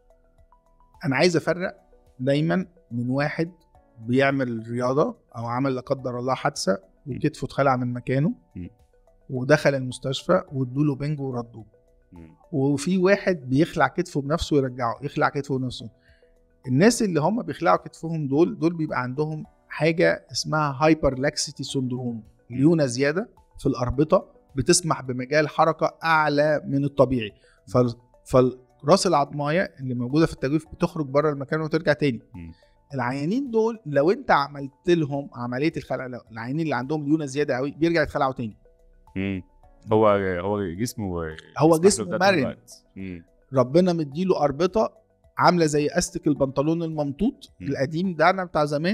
انا عايز افرق دايما من واحد بيعمل رياضه او عمل لا قدر الله حادثه وكتفه اتخلع من مكانه مم. ودخل المستشفى وادوله بنج وردوه مم. وفي واحد بيخلع كتفه بنفسه ويرجعه يخلع كتفه بنفسه الناس اللي هم بيخلعوا كتفهم دول دول بيبقى عندهم حاجه اسمها هايبر لاكسيتي سندروم ليونه زياده في الاربطه بتسمح بمجال حركه اعلى من الطبيعي فال- فالراس العظمايه اللي موجوده في التجويف بتخرج بره المكان وترجع تاني مم. العيانين دول لو انت عملت لهم عمليه الخلع لو العيانين اللي عندهم ليونه زياده قوي بيرجع يتخلعوا تاني مم. هو هو جسمه هو يسمح له جسمه بده مرن. دلوقتي. مم. ربنا مديله اربطه عامله زي استك البنطلون الممطوط م. القديم بتاعنا بتاع زمان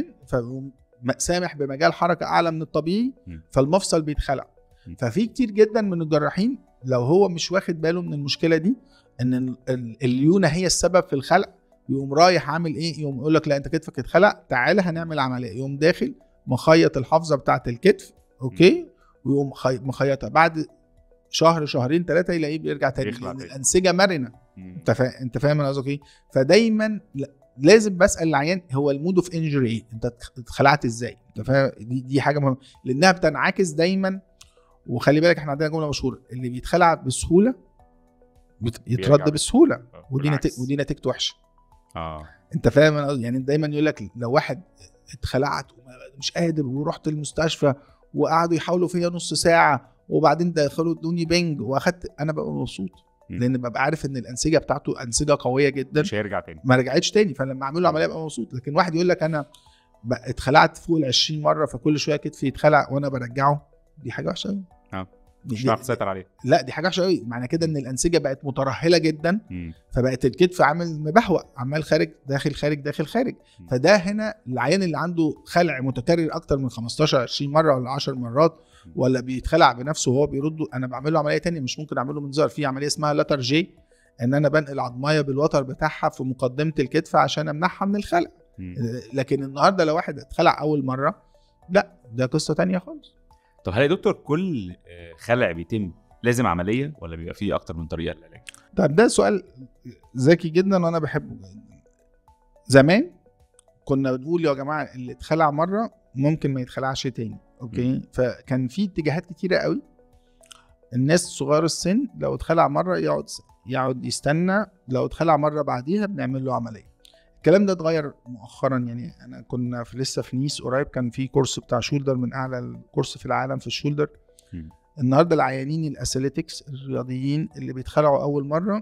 فسامح بمجال حركه اعلى من الطبيعي م. فالمفصل بيتخلع م. ففي كتير جدا من الجراحين لو هو مش واخد باله من المشكله دي ان ال- ال- الليونه هي السبب في الخلع يقوم رايح عامل ايه يقوم يقول لك لا انت كتفك اتخلع تعالى هنعمل عمليه يقوم داخل مخيط الحافظه بتاعه الكتف اوكي ويقوم خي- مخيطها بعد شهر شهرين ثلاثه يلاقيه بيرجع تاني يخلع لان تاني. الانسجه مرنه مم. انت فا... انت فاهم انا قصدك ايه فدايما ل- لازم بسال العيان هو المود اوف انجري ايه انت اتخ- اتخلعت ازاي انت فاهم دي, دي حاجه مهمه لانها بتنعكس دايما وخلي بالك احنا عندنا جمله مشهوره اللي بيتخلع بسهوله بت... بيرجع يترد بسهوله آه، ودي بالعكس. نتيجة ودي نتيجته وحشه اه انت فاهم انا قصدي؟ يعني دايما يقول لك لو واحد اتخلعت ومش قادر ورحت المستشفى وقعدوا يحاولوا فيا نص ساعه وبعدين دخلوا ادوني بنج واخدت انا ببقى مبسوط مم. لان ببقى عارف ان الانسجه بتاعته انسجه قويه جدا مش هيرجع تاني ما رجعتش تاني فلما اعمل له عمليه ابقى مبسوط لكن واحد يقول لك انا ب- اتخلعت فوق ال 20 مره فكل شويه كتفي يتخلع وانا برجعه دي حاجه وحشه قوي آه. دي- مش دي- هتعرف تسيطر عليه لا دي حاجه وحشه قوي معنى كده ان الانسجه بقت مترهله جدا مم. فبقت الكتف عامل مبهوأ عمال خارج داخل خارج داخل خارج مم. فده هنا العيان اللي عنده خلع متكرر اكتر من 15 20 مره ولا 10 مرات مم. ولا بيتخلع بنفسه وهو بيرده انا بعمل له عمليه تانية مش ممكن اعمل له منظار في عمليه اسمها لاتر جي ان انا بنقل عظمايه بالوتر بتاعها في مقدمه الكتف عشان امنعها من الخلع مم. لكن النهارده لو واحد اتخلع اول مره لا ده قصه تانية خالص طب هل يا دكتور كل آه، خلع بيتم لازم عمليه ولا بيبقى فيه اكتر من طريقه للعلاج؟ طب ده سؤال ذكي جدا وانا بحبه زمان كنا بنقول يا جماعه اللي اتخلع مره ممكن ما يتخلعش تاني اوكي فكان في اتجاهات كتيره قوي الناس صغار السن لو اتخلع مره يقعد يقعد يستنى لو اتخلع مره بعديها بنعمل له عمليه الكلام ده اتغير مؤخرا يعني انا كنا في لسه في نيس قريب كان في كورس بتاع شولدر من اعلى الكورس في العالم في الشولدر مم. النهارده العيانين الاسيليتكس الرياضيين اللي بيتخلعوا اول مره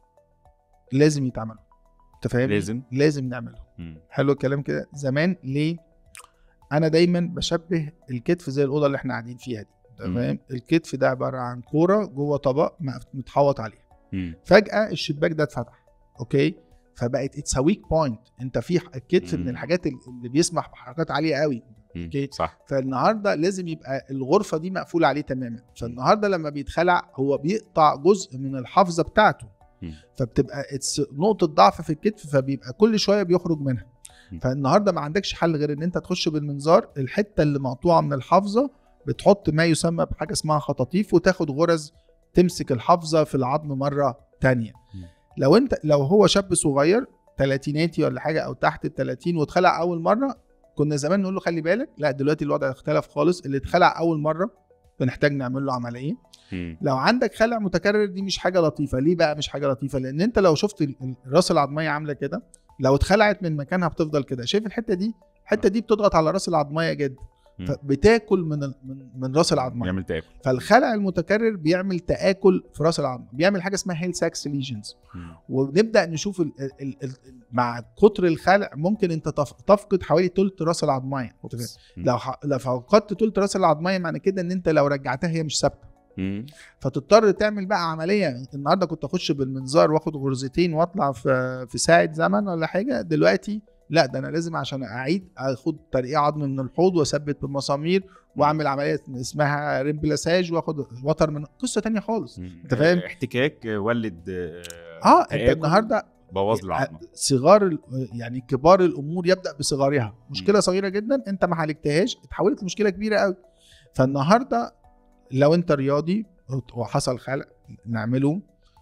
لازم يتعملوا انت فاهم لازم لازم نعملهم مم. حلو الكلام كده زمان ليه انا دايما بشبه الكتف زي الاوضه اللي احنا قاعدين فيها دي انت مم. فاهم الكتف ده عباره عن كوره جوه طبق مقف- متحوط عليها مم. فجاه الشباك ده اتفتح اوكي فبقت اتس ويك بوينت انت في ح- الكتف مم. من الحاجات اللي بيسمح بحركات عاليه قوي مم. أوكي. صح فالنهارده لازم يبقى الغرفه دي مقفوله عليه تماما فالنهارده لما بيتخلع هو بيقطع جزء من الحافظه بتاعته مم. فبتبقى اتس نقطه ضعف في الكتف فبيبقى كل شويه بيخرج منها مم. فالنهارده ما عندكش حل غير ان انت تخش بالمنظار الحته اللي مقطوعه من الحافظه بتحط ما يسمى بحاجه اسمها خطاطيف وتاخد غرز تمسك الحافظه في العظم مره تانية مم. لو انت لو هو شاب صغير تلاتيناتي ولا حاجه او تحت ال 30 واتخلع اول مره كنا زمان نقول له خلي بالك لا دلوقتي الوضع اختلف خالص اللي اتخلع اول مره بنحتاج نعمل له عمليه مم. لو عندك خلع متكرر دي مش حاجه لطيفه ليه بقى مش حاجه لطيفه لان انت لو شفت ال- ال- الراس العظميه عامله كده لو اتخلعت من مكانها بتفضل كده شايف الحته دي الحته دي بتضغط على راس العظميه جدا مم. فبتاكل من ال- من من راس العظميه يعمل تاكل فالخلع المتكرر بيعمل تاكل في راس العظمه بيعمل حاجه اسمها هيل ساكس ليجنز مم. ونبدا نشوف ال ال ال ال مع كتر الخلع ممكن انت تف- تفقد حوالي ثلث راس العظميه أوبس. مم. لو ح- لو فقدت ثلث راس العظميه معنى كده ان انت لو رجعتها هي مش ثابته مم. فتضطر تعمل بقى عمليه النهارده كنت اخش بالمنظار واخد غرزتين واطلع في في ساعه زمن ولا حاجه دلوقتي لا ده انا لازم عشان اعيد اخد ترقيع عظم من الحوض واثبت بالمسامير واعمل عمليه اسمها ريمبلاساج واخد وتر من قصه تانية خالص مم. أنت فاهم؟ احتكاك ولد اه انت تآكل. النهارده بوظ لي العظمه صغار ال- يعني كبار الامور يبدا بصغارها مشكله صغيره جدا انت ما عالجتهاش اتحولت لمشكله كبيره قوي فالنهارده لو انت رياضي وحصل خلق نعمله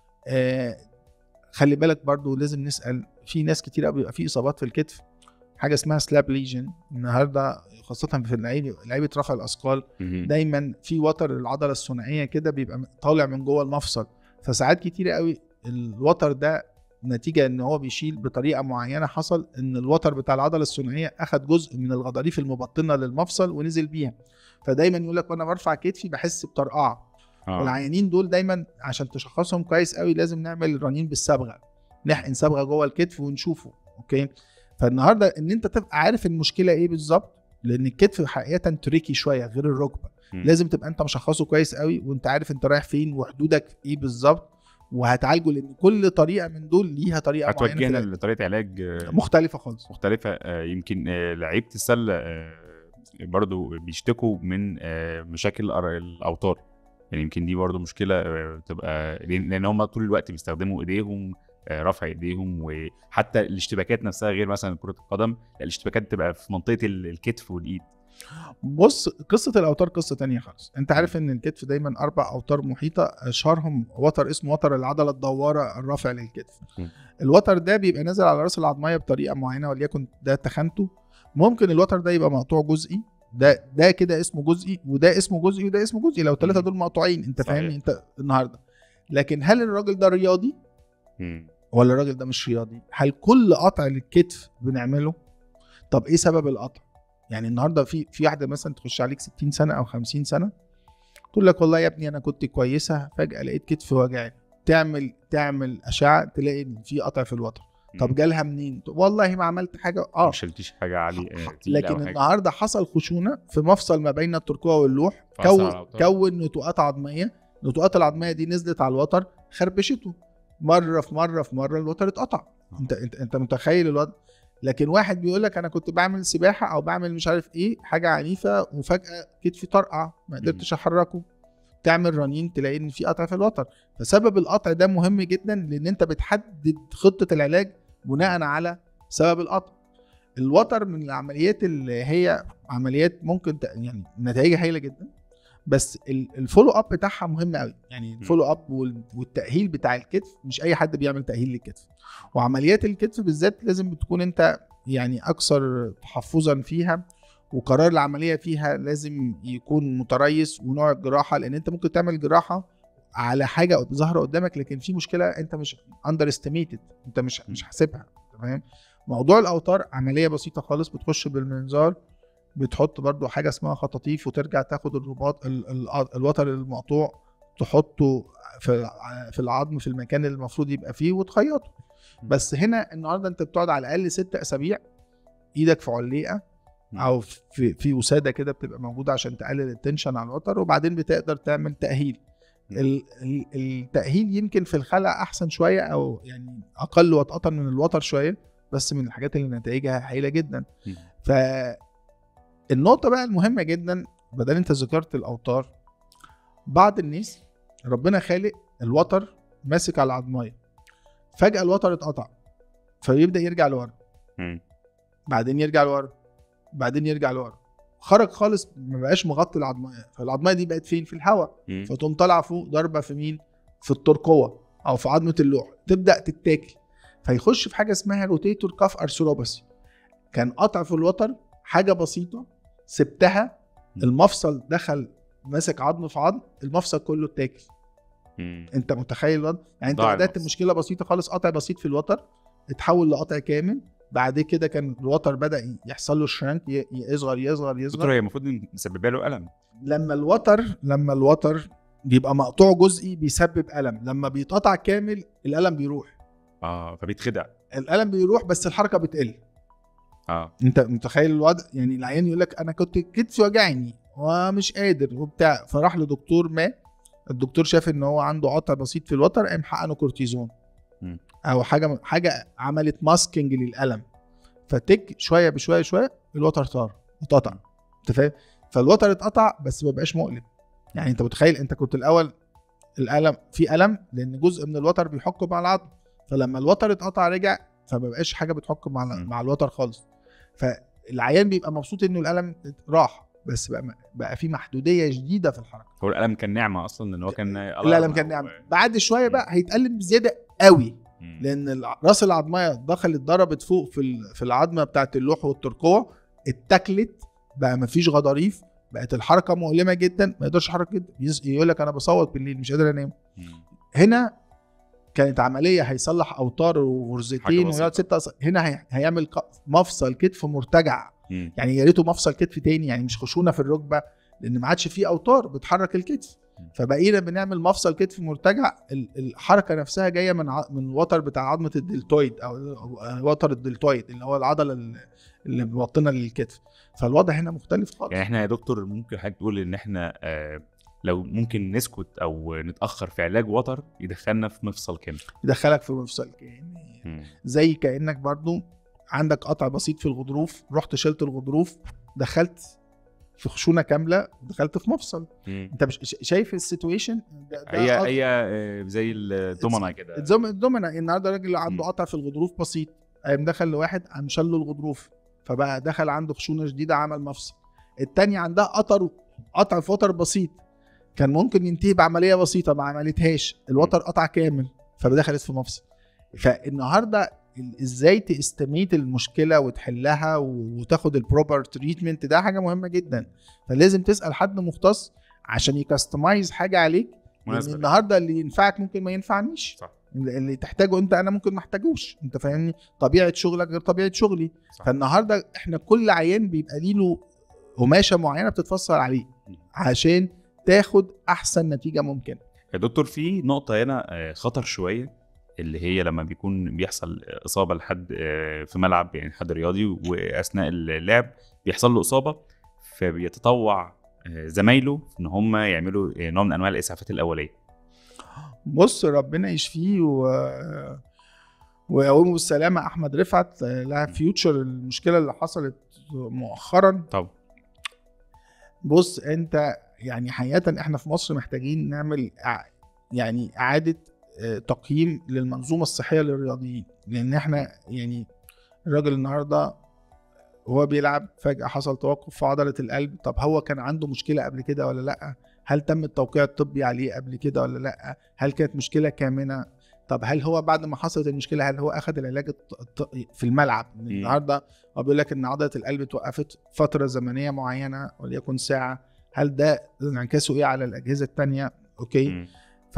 آه خلي بالك برضو لازم نسال في ناس كتير قوي بيبقى في اصابات في الكتف حاجه اسمها سلاب ليجن النهارده خاصه في اللعيبه لعيبه رفع الاثقال مهم. دايما في وتر العضله الثنائيه كده بيبقى طالع من جوه المفصل فساعات كتير قوي الوتر ده نتيجه ان هو بيشيل بطريقه معينه حصل ان الوتر بتاع العضله الثنائيه اخد جزء من الغضاريف المبطنه للمفصل ونزل بيها فدايما يقول لك وانا برفع كتفي بحس بطرقعه آه. العيانين دول دايما عشان تشخصهم كويس قوي لازم نعمل رنين بالصبغه نحقن صبغه جوه الكتف ونشوفه اوكي فالنهارده ان انت تبقى عارف المشكله ايه بالظبط لان الكتف حقيقه تريكي شويه غير الركبه مم. لازم تبقى انت مشخصه كويس قوي وانت عارف انت رايح فين وحدودك ايه بالظبط وهتعالجه لان كل طريقه من دول ليها طريقه معينه في هتوجهنا العلاج. لطريقه علاج آه، مختلفه خالص مختلفه آه، يمكن آه، لعيبه السله آه، برضو بيشتكوا من آه، مشاكل الأر- الاوتار يعني يمكن دي برضو مشكله آه، بتبقى لان لأن هم طول الوقت بيستخدموا ايديهم آه، رفع ايديهم وحتى الاشتباكات نفسها غير مثلا كره القدم لا، الاشتباكات بتبقى في منطقه ال- الكتف والايد بص قصه الاوتار قصه تانية خالص انت عارف ان الكتف دايما اربع اوتار محيطه اشهرهم وتر اسمه وتر العضله الدواره الرافع للكتف م. الوتر ده بيبقى نازل على راس العظميه بطريقه معينه وليكن ده تخانته ممكن الوتر ده يبقى مقطوع جزئي ده ده كده اسمه جزئي وده اسمه جزئي وده اسمه جزئي لو الثلاثه م. دول مقطوعين انت صحيح. فاهمني انت النهارده لكن هل الراجل ده رياضي مم. ولا الراجل ده مش رياضي هل كل قطع للكتف بنعمله طب ايه سبب القطع يعني النهارده في في واحده مثلا تخش عليك 60 سنه او 50 سنه تقول لك والله يا ابني انا كنت كويسه فجاه لقيت كتفي وجعني تعمل تعمل اشعه تلاقي ان في قطع في الوتر طب جالها منين تقول والله ما عملت حاجه اه ما شلتيش حاجه عاليه آه، تقيلة لكن أو حاجة. النهارده حصل خشونه في مفصل ما بين الترقوه واللوح فأثر كون على الأوتار. كون نتوءات عظميه النتوءات العظميه دي نزلت على الوتر خربشته مره في مره في مره الوتر اتقطع آه. انت انت انت متخيل الوضع لكن واحد بيقول لك انا كنت بعمل سباحه او بعمل مش عارف ايه حاجه عنيفه وفجاه كتفي طرقع ما قدرتش احركه تعمل رنين تلاقي ان في قطع في الوتر فسبب القطع ده مهم جدا لان انت بتحدد خطه العلاج بناء على سبب القطع الوتر من العمليات اللي هي عمليات ممكن ت... يعني نتائجها هايله جدا بس ال- الفولو اب بتاعها مهم قوي يعني الفولو اب وال- والتاهيل بتاع الكتف مش اي حد بيعمل تاهيل للكتف وعمليات الكتف بالذات لازم بتكون انت يعني اكثر تحفظا فيها وقرار العمليه فيها لازم يكون متريث ونوع الجراحه لان انت ممكن تعمل جراحه على حاجه ظاهره قدامك لكن في مشكله انت مش اندر استيميتد انت مش مش حاسبها أنت فاهم موضوع الاوتار عمليه بسيطه خالص بتخش بالمنظار بتحط برضو حاجه اسمها خطاطيف وترجع تاخد الرباط ال- ال- الوتر المقطوع تحطه في في العظم في المكان اللي المفروض يبقى فيه وتخيطه بس هنا النهارده انت بتقعد على الاقل ست اسابيع ايدك في عليقه او في في وساده كده بتبقى موجوده عشان تقلل التنشن على الوتر وبعدين بتقدر تعمل تاهيل ال- ال- التاهيل يمكن في الخلع احسن شويه او يعني اقل وطأة من الوتر شويه بس من الحاجات اللي نتائجها هايله جدا مم. فالنقطه بقى المهمه جدا بدل انت ذكرت الاوتار بعض الناس ربنا خالق الوتر ماسك على العظميه فجاه الوتر اتقطع فيبدا يرجع لورا مم. بعدين يرجع لورا بعدين يرجع لورا خرج خالص ما بقاش مغطي العظميه فالعظميه دي بقت فين في الهواء مم. فتقوم طالعه فوق ضربه في مين في الترقوه او في عظمه اللوح تبدا تتاكل فيخش في حاجه اسمها روتيتور كاف ارثروباثي كان قطع في الوتر حاجه بسيطه سبتها المفصل دخل ماسك عظم في عظم المفصل كله اتاكل مم. انت متخيل الوضع يعني انت ضاع بدات المفصل. مشكله بسيطه خالص قطع بسيط في الوتر اتحول لقطع كامل بعد كده كان الوتر بدا يحصل له شرانك يصغر يصغر دكتور يصغر هي المفروض إن مسببه له الم لما الوتر لما الوتر بيبقى مقطوع جزئي بيسبب الم لما بيتقطع كامل الالم بيروح اه فبيتخدع الالم بيروح بس الحركه بتقل اه انت متخيل الوضع يعني العيان يقول لك انا كنت كتفي وجعني ومش قادر وبتاع فراح لدكتور ما الدكتور شاف ان هو عنده قطع بسيط في الوتر قام حقنه كورتيزون مم. او حاجه حاجه عملت ماسكينج للالم فتك شويه بشويه شويه الوتر طار اتقطع انت فاهم فالوتر اتقطع بس ما بقاش مؤلم يعني انت متخيل انت كنت الاول الالم في الم لان جزء من الوتر بيحك مع العظم فلما الوتر اتقطع رجع فما بقاش حاجه بتحكم مع مم. مع الوتر خالص فالعيان بيبقى مبسوط انه الالم راح بس بقى بقى في محدوديه شديده في الحركه هو الالم كان نعمه اصلا لان هو كان الالم كان نعم بعد شويه بقى هيتالم بزياده قوي مم. لان الع- راس العظميه دخلت ضربت فوق في ال- في العظمه بتاعت اللوح والترقوه اتاكلت بقى مفيش غضاريف بقت الحركه مؤلمه جدا ما يقدرش يحرك جدا يس- يقول لك انا بصوت بالليل مش قادر انام مم. هنا كانت عمليه هيصلح اوتار حاجة وغرزتين بسيطة. ويقعد ستة أص... هنا هي... هيعمل ق- مفصل كتف مرتجع مم. يعني يا ريته مفصل كتف تاني يعني مش خشونه في الركبه لان ما عادش فيه اوتار بتحرك الكتف مم. فبقينا بنعمل مفصل كتف مرتجع ال- الحركه نفسها جايه من ع... من الوتر بتاع عظمه الدلتويد او أو وتر الدلتويد اللي هو العضله ال- اللي موطنه للكتف فالوضع هنا مختلف خالص يعني احنا يا دكتور ممكن حضرتك تقول ان احنا آه لو ممكن نسكت او نتاخر في علاج وتر يدخلنا في مفصل كامل يدخلك في مفصل كاني مم. زي كانك برضو عندك قطع بسيط في الغضروف رحت شلت الغضروف دخلت في خشونه كامله دخلت في مفصل مم. انت مش شا- شايف السيتويشن ده- ده هي قط- هي آه، زي الدومنا كده الزم- الدومنا النهارده الراجل اللي عنده مم. قطع في الغضروف بسيط قام دخل لواحد قام شال له الغضروف فبقى دخل عنده خشونه شديده عمل مفصل التاني عندها قطر قطع في وتر بسيط كان ممكن ينتهي بعمليه بسيطه ما عملتهاش الوتر قطع كامل فدخلت في مفصل فالنهارده ال- ازاي تستميت المشكله وتحلها و- وتاخد البروبر تريتمنت ده حاجه مهمه جدا فلازم تسال حد مختص عشان يكستمايز حاجه عليك لان مناسبة. النهارده اللي ينفعك ممكن ما ينفعنيش صح اللي تحتاجه انت انا ممكن ما احتاجوش انت فاهمني طبيعه شغلك غير طبيعه شغلي صح. فالنهارده احنا كل عيان بيبقى ليه له قماشه معينه بتتفصل عليه عشان تاخد احسن نتيجه ممكنه يا دكتور في نقطة هنا آه، خطر شوية اللي هي لما بيكون بيحصل إصابة لحد آه، في ملعب يعني حد رياضي وأثناء اللعب بيحصل له إصابة فبيتطوع آه، زمايله إن هم يعملوا آه، نوع من أنواع الإسعافات الأولية. بص ربنا يشفيه و ويقوم بالسلامه احمد رفعت لها فيوتشر المشكله اللي حصلت مؤخرا طب بص انت يعني حقيقه احنا في مصر محتاجين نعمل إع- يعني اعاده آه، تقييم للمنظومه الصحيه للرياضيين لان احنا يعني الراجل النهارده هو بيلعب فجاه حصل توقف في عضله القلب طب هو كان عنده مشكله قبل كده ولا لا هل تم التوقيع الطبي عليه قبل كده ولا لا هل كانت مشكله كامنه طب هل هو بعد ما حصلت المشكله هل هو اخذ العلاج الط- الط- في الملعب النهارده هو بيقول لك ان عضله القلب اتوقفت فتره زمنيه معينه وليكن ساعه هل ده انعكاسه ايه على الاجهزه التانية اوكي مم.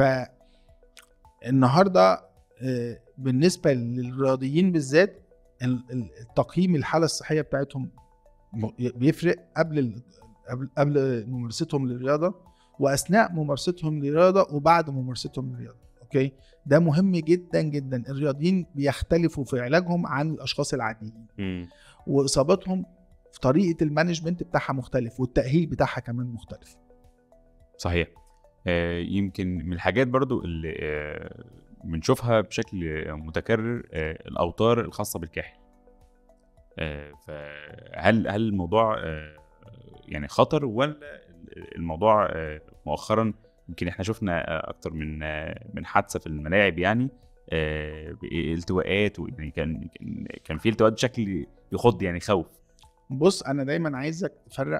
فالنهارده آه، بالنسبه للرياضيين بالذات ال- ال- التقييم الحاله الصحيه بتاعتهم م- بيفرق قبل ال- قبل قبل ممارستهم للرياضه واثناء ممارستهم للرياضه وبعد ممارستهم للرياضه اوكي ده مهم جدا جدا الرياضيين بيختلفوا في علاجهم عن الاشخاص العاديين مم. واصاباتهم في طريقه المانجمنت بتاعها مختلف والتاهيل بتاعها كمان مختلف صحيح آه، يمكن من الحاجات برضو اللي آه، بنشوفها بشكل متكرر آه، الاوتار الخاصه بالكاحل آه، فهل هل الموضوع آه، يعني خطر ولا الموضوع آه، مؤخرا يمكن احنا شفنا آه، اكتر من آه، من حادثه في الملاعب يعني آه، التواءات يعني كان كان- كان في التواءات بشكل يخض يعني خوف بص انا دايما عايزك تفرق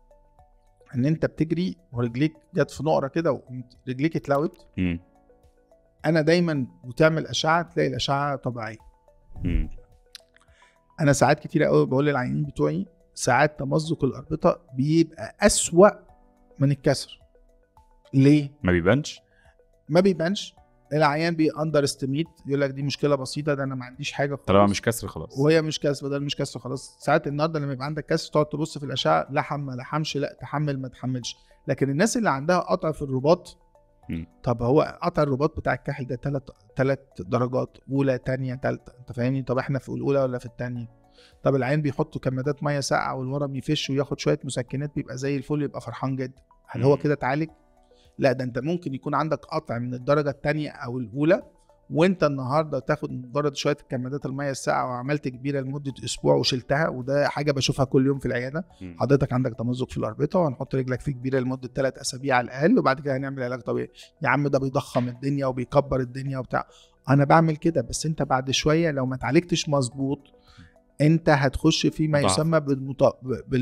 ان انت بتجري ورجليك جت في نقره كده ورجليك اتلوت مم. انا دايما وتعمل اشعه تلاقي الاشعه طبيعيه مم. انا ساعات كتيره قوي بقول للعيانين بتوعي ساعات تمزق الاربطه بيبقى اسوا من الكسر ليه ما بيبانش ما بيبانش العيان بي اندر استيميت يقول لك دي مشكله بسيطه ده انا ما عنديش حاجه خالص طالما مش كسر خلاص وهي مش كسر بدل مش كسر خلاص ساعات النهارده لما يبقى عندك كسر تقعد تبص في الاشعه لحم ما لحمش لا تحمل ما تحملش لكن الناس اللي عندها قطع في الرباط مم. طب هو قطع الرباط بتاع الكاحل ده ثلاث ثلاث درجات اولى ثانيه ثالثه انت فاهمني طب احنا في الاولى ولا في الثانيه طب العين بيحطوا كمادات ميه ساقعه والورم يفش وياخد شويه مسكنات بيبقى زي الفل يبقى فرحان جدا هل هو مم. كده اتعالج لا ده انت ممكن يكون عندك قطع من الدرجه الثانيه او الاولى وانت النهارده تاخد مجرد شويه كمادات الميه الساقعه وعملت كبيره لمده اسبوع وشلتها وده حاجه بشوفها كل يوم في العياده مم. حضرتك عندك تمزق في الاربطه وهنحط رجلك في كبيره لمده ثلاث اسابيع على الاقل وبعد كده هنعمل علاج طبيعي يا عم ده بيضخم الدنيا وبيكبر الدنيا وبتاع انا بعمل كده بس انت بعد شويه لو ما اتعالجتش مظبوط انت هتخش في ما ضعف. يسمى بالمط...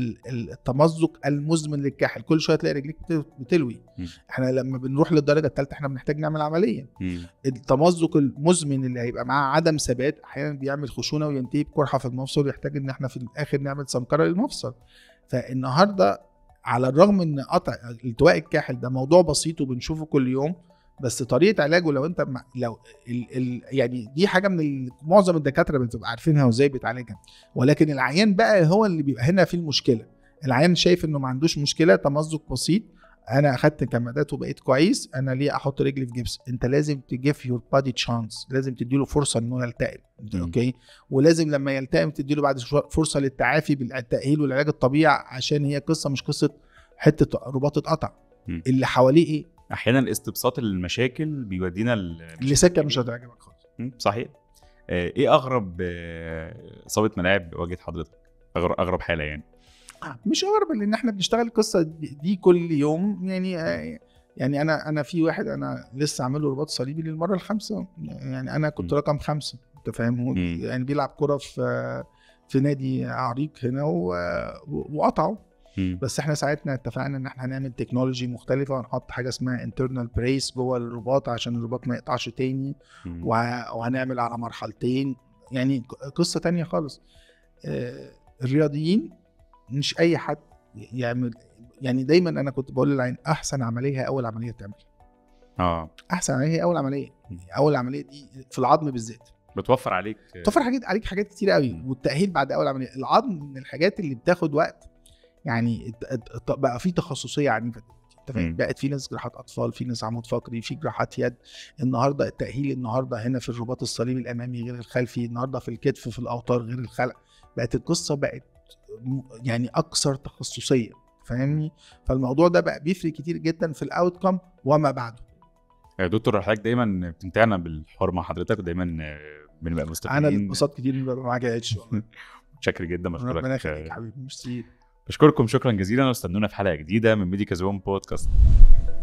بالتمزق المزمن للكحل كل شويه تلاقي رجليك بت- بتلوي مم. احنا لما بنروح للدرجه الثالثه احنا بنحتاج نعمل عمليه مم. التمزق المزمن اللي هيبقى معاه عدم ثبات احيانا بيعمل خشونه وينتهي بقرحه في المفصل ويحتاج ان احنا في الاخر نعمل سمكره للمفصل فالنهارده على الرغم ان قطع التواء الكاحل ده موضوع بسيط وبنشوفه كل يوم بس طريقه علاجه لو انت مع- لو ال ال يعني دي حاجه من ال- معظم الدكاتره بتبقى عارفينها وازاي بتعالجها ولكن العيان بقى هو اللي بيبقى هنا في المشكله العيان شايف انه ما عندوش مشكله تمزق بسيط انا اخدت كمادات وبقيت كويس انا ليه احط رجلي في جبس انت لازم تجيف يور بادي تشانس لازم تديله فرصه انه يلتئم مم. اوكي ولازم لما يلتئم تديله بعد شوية فرصه للتعافي بالتاهيل والعلاج الطبيعي عشان هي قصه مش قصه حته رباط اتقطع مم. اللي حواليه ايه احيانا استبساط المشاكل بيودينا ل- اللي سكه مش هتعجبك خالص مم، صحيح آه، ايه اغرب آه، اصابه ملاعب واجهت حضرتك أغرب, اغرب حاله يعني مش اغرب لان احنا بنشتغل القصه دي دي كل يوم يعني آه، يعني انا انا في واحد انا لسه عامل له رباط صليبي للمره الخامسه يعني انا كنت م. رقم خمسه انت فاهم هو م. يعني بيلعب كره في في نادي عريق هنا و- و- وقطعه مم. بس احنا ساعتنا اتفقنا ان احنا هنعمل تكنولوجي مختلفه ونحط حاجه اسمها انترنال بريس جوه الرباط عشان الرباط ما يقطعش تاني مم. وه- وهنعمل على مرحلتين يعني ق- قصه تانية خالص آه، الرياضيين مش اي حد يعمل يعني دايما انا كنت بقول للعين احسن عمليه هي اول عمليه تعمل اه احسن عمليه هي اول عمليه اول عملية دي في العظم بالذات بتوفر عليك آه، توفر حاجات عليك حاجات كتير قوي مم. والتاهيل بعد اول عمليه العظم من الحاجات اللي بتاخد وقت يعني الت- الت- الت- بقى في تخصصيه عنيفه دلوقتي انت فاهم مم. بقت في ناس جراحات اطفال في ناس عمود فقري في جراحات يد النهارده التاهيل النهارده هنا في الرباط الصليبي الامامي غير الخلفي النهارده في الكتف في الاوتار غير الخلع بقت القصه بقت م- يعني اكثر تخصصيه فاهمني فالموضوع ده بقى بيفرق كتير جدا في الاوت كم وما بعده يا دكتور حضرتك دايما بتمتعنا بالحوار مع حضرتك ودايما آه، بنبقى انا مستفيدين انبسطت كتير اني ببقى معاك يا اتش والله. متشكر جدا ربنا بشكرك يخليك آه، حبيبي ميرسي بشكركم شكرا جزيلا واستنونا في حلقه جديده من ميديكا زوم بودكاست